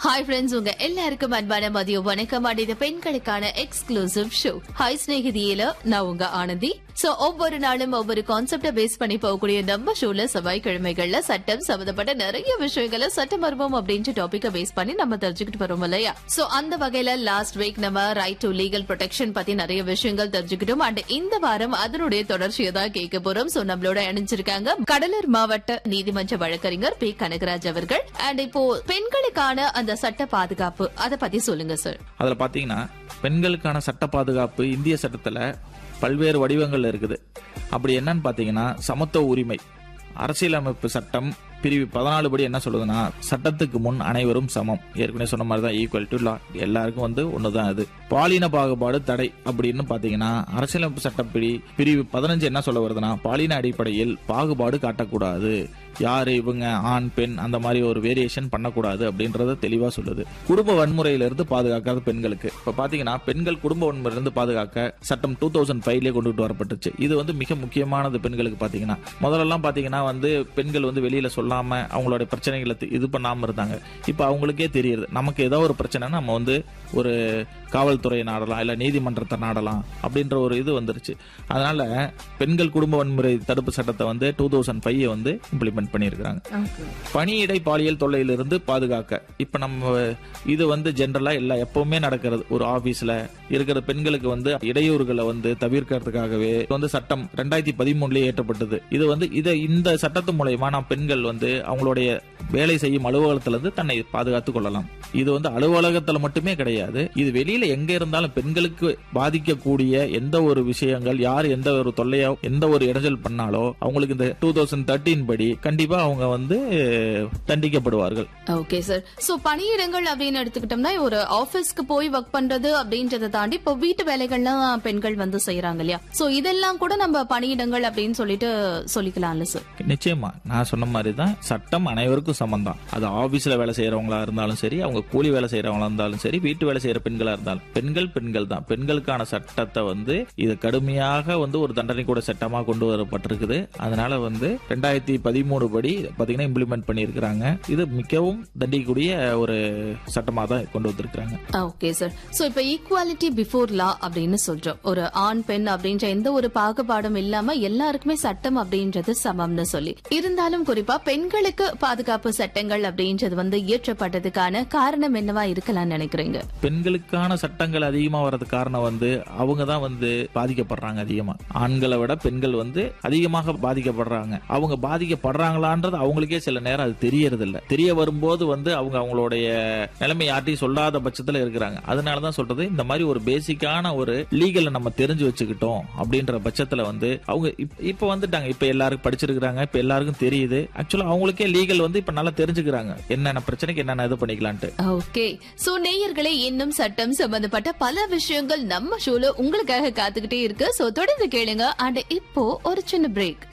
hi friends உங்க எல்லாருக்கும் அன்பான மதிய வணக்கம் அண்ட் இது பெண்களுக்கான எக்ஸ்க்ளூசிவ் ஷோ ஹாய் ஸ்நேகிதியில நான் உங்க ஆனந்தி சோ ஒவ்வொரு நாளும் ஒவ்வொரு கான்செப்ட பேஸ் பண்ணி போகக்கூடிய நம்ம ஷோல செவ்வாய்க்கிழமைகள்ல சட்டம் சம்பந்தப்பட்ட நிறைய விஷயங்களை சட்ட மர்மம் அப்படின்ற டாபிக்க பேஸ் பண்ணி நம்ம தெரிஞ்சுக்கிட்டு வரோம் இல்லையா சோ அந்த வகையில லாஸ்ட் வீக் நம்ம ரைட் டு லீகல் ப்ரொடெக்ஷன் பத்தி நிறைய விஷயங்கள் தெரிஞ்சுக்கிட்டோம் அண்ட் இந்த வாரம் அதனுடைய தொடர்ச்சியை தான் கேட்க போறோம் சோ நம்மளோட இணைஞ்சிருக்காங்க கடலூர் மாவட்ட நீதிமன்ற வழக்கறிஞர் பி கனகராஜ் அவர்கள் அண்ட் இப்போ பெண்களுக்கான அந்த சட்ட பாதுகாப்பு அத பத்தி சொல்லுங்க சார் அதில் பார்த்தீங்கன்னா பெண்களுக்கான சட்ட பாதுகாப்பு இந்திய சட்டத்தில் பல்வேறு வடிவங்கள் இருக்குது அப்படி என்னன்னு பார்த்தீங்கன்னா சமத்துவ உரிமை அரசியலமைப்பு சட்டம் பிரிவு பதினாலு படி என்ன சொல்லுதுன்னா சட்டத்துக்கு முன் அனைவரும் சமம் ஏற்கனவே சொன்ன மாதிரி தான் ஈக்குவல் டு லா எல்லாருக்கும் வந்து ஒண்ணுதான் அது பாலின பாகுபாடு தடை அப்படின்னு பாத்தீங்கன்னா அரசியலமைப்பு சட்டப்படி பிரிவு பதினஞ்சு என்ன சொல்ல வருதுன்னா பாலின அடிப்படையில் பாகுபாடு காட்டக்கூடாது யாரு இவங்க ஆண் பெண் அந்த மாதிரி ஒரு வேரியேஷன் பண்ணக்கூடாது அப்படின்றத தெளிவா சொல்லுது குடும்ப வன்முறையிலிருந்து பாதுகாக்காத பெண்களுக்கு இப்ப பாத்தீங்கன்னா பெண்கள் குடும்ப வன்முறையிலிருந்து பாதுகாக்க சட்டம் டூ தௌசண்ட் ஃபைவ்லேயே கொண்டுட்டு வரப்பட்டுச்சு இது வந்து மிக முக்கியமானது பெண்களுக்கு பாத்தீங்கன்னா முதல்லலாம் பாத்தீங்கன்னா வந்து பெண்கள் வந்து வெளியில சொல்லாம அவங்களோட பிரச்சனைகளை தி- இது பண்ணாம இருந்தாங்க இப்ப அவங்களுக்கே தெரியுது நமக்கு ஏதோ ஒரு பிரச்சனைனா நம்ம வந்து ஒரு காவல்துறையை நாடலாம் இல்ல நீதிமன்றத்தை நாடலாம் அப்படின்ற ஒரு இது வந்துருச்சு அதனால பெண்கள் குடும்ப வன்முறை தடுப்பு சட்டத்தை வந்து டூ தௌசண்ட் ஃபைவ் வந்து இம்ப்ளிமெண்ட் பண்ணியிருக்கிறாங்க பணியிடை பாலியல் தொல்லையிலிருந்து பாதுகாக்க இப்ப நம்ம இது வந்து ஜென்ரலா எல்லா எப்பவுமே நடக்கிறது ஒரு ஆபீஸ்ல இருக்கிற பெண்களுக்கு வந்து இடையூறுகளை வந்து தவிர்க்கிறதுக்காகவே இது வந்து சட்டம் ரெண்டாயிரத்தி பதிமூணுலயே ஏற்றப்பட்டது இது வந்து இதை இந்த சட்டத்து மூலயமா நாம் பெண்கள் வந்து அவங்களுடைய வேலை செய்யும் அலுவலகத்துல இருந்து தன்னை பாதுகாத்துக் கொள்ளலாம் இது வந்து அலுவலகத்துல மட்டுமே கிடையாது இது வெளியில எங்க இருந்தாலும் பெண்களுக்கு பாதிக்கக்கூடிய எந்த ஒரு விஷயங்கள் யார் எந்த ஒரு தொல்லையோ எந்த ஒரு இடைஞ்சல் பண்ணாலோ அவங்களுக்கு இந்த டூ தௌசண்ட் தேர்ட்டீன் படி கண்டிப்பா அவங்க வந்து தண்டிக்கப்படுவார்கள் ஓகே சார் சோ பணியிடங்கள் அப்படின்னு எடுத்துக்கிட்டோம்னா ஒரு ஆபீஸ்க்கு போய் ஒர்க் பண்றது அப்படின்றத தாண்டி இப்போ வீட்டு வேலைகள்லாம் பெண்கள் வந்து செய்யறாங்க இல்லையா சோ இதெல்லாம் கூட நம்ம பணியிடங்கள் அப்படின்னு சொல்லிட்டு சொல்லிக்கலாம்ல சார் நிச்சயமா நான் சொன்ன மாதிரி தான் சட்டம் அனைவருக்கும் சமம் தான் அது ஆபீஸ்ல வேலை செய்யறவங்களா இருந்தாலும் சரி அவங்க கூலி வேலை செய்யறவங்களா இருந்தாலும் சரி வீட்டு வேலை செய்யற பெண்களா இருந்தாலும் பெண்கள் பெண்கள் தான் பெண்களுக்கான சட்டத்தை வந்து இது கடுமையாக வந்து ஒரு தண்டனை கூட சட்டமா கொண்டு வரப்பட்டிருக்குது அதனால வந்து ரெண்டாயிரத்தி பதிமூணு படி பாத்தீங்கன்னா இம்ப்ளிமெண்ட் பண்ணியிருக்கிறாங்க இது மிகவும் தண்டிக்கக்கூடிய ஒரு சட்டமா தான் கொண்டு வந்திருக்கிறாங்க ஓகே சார் சோ இப்ப ஈக்குவாலிட்டி பிஃபோர் லா அப்படின்னு சொல்றோம் ஒரு ஆண் பெண் அப்படின்ற எந்த ஒரு பாகுபாடும் இல்லாம எல்லாருக்குமே சட்டம் அப்படின்றது சமம்னு சொல்லி இருந்தாலும் குறிப்பா பெண்களுக்கு பாதுகாப்பு சட்டங்கள் அப்படின்றது வந்து இயற்றப்பட்டதுக்கான காரணம் என்னவா இருக்கலாம்னு நினைக்கிறீங்க பெண்களுக்கான சட்டங்கள் அதிகமா வர்றதுக்கு காரணம் வந்து அவங்க தான் வந்து பாதிக்கப்படுறாங்க அதிகமா ஆண்களை விட பெண்கள் வந்து அதிகமாக பாதிக்கப்படுறாங்க அவங்க பாதிக்கப்படுறாங்களான்றது அவங்களுக்கே சில நேரம் அது தெரியறது இல்ல தெரிய வரும்போது வந்து அவங்க அவங்களுடைய நிலைமை யார்ட்டையும் சொல்லாத பட்சத்துல இருக்கிறாங்க அதனால தான் சொல்றது இந்த மாதிரி ஒரு பேசிக்கான ஒரு லீகலை நம்ம தெரிஞ்சு வச்சுக்கிட்டோம் அப்படின்ற பட்சத்துல வந்து அவங்க இப்ப- இப்ப வந்துட்டாங்க இப்ப எல்லாருக்கும் படிச்சிருக்கிறாங்க இப்ப எல்லாருக்கும் தெரியுது ஆக்சுவலா அவங்களுக்கே லீகல் வந்து இப்ப நல்லா தெரிஞ்சுக்கிறாங்க என்னென்ன பிரச்சனைக்கு என்னென்ன இது பண்ணிக்கலான்ட்டு ஓகே சோ நேயர்களே இன்னும் சட்டம் சம்பந்தப்பட்ட பல விஷயங்கள் நம்ம ஷோல உங்களுக்காக காத்துக்கிட்டே இருக்கு சோ தொடர்ந்து கேளுங்க அண்ட் இப்போ ஒரு சின்ன பிரேக்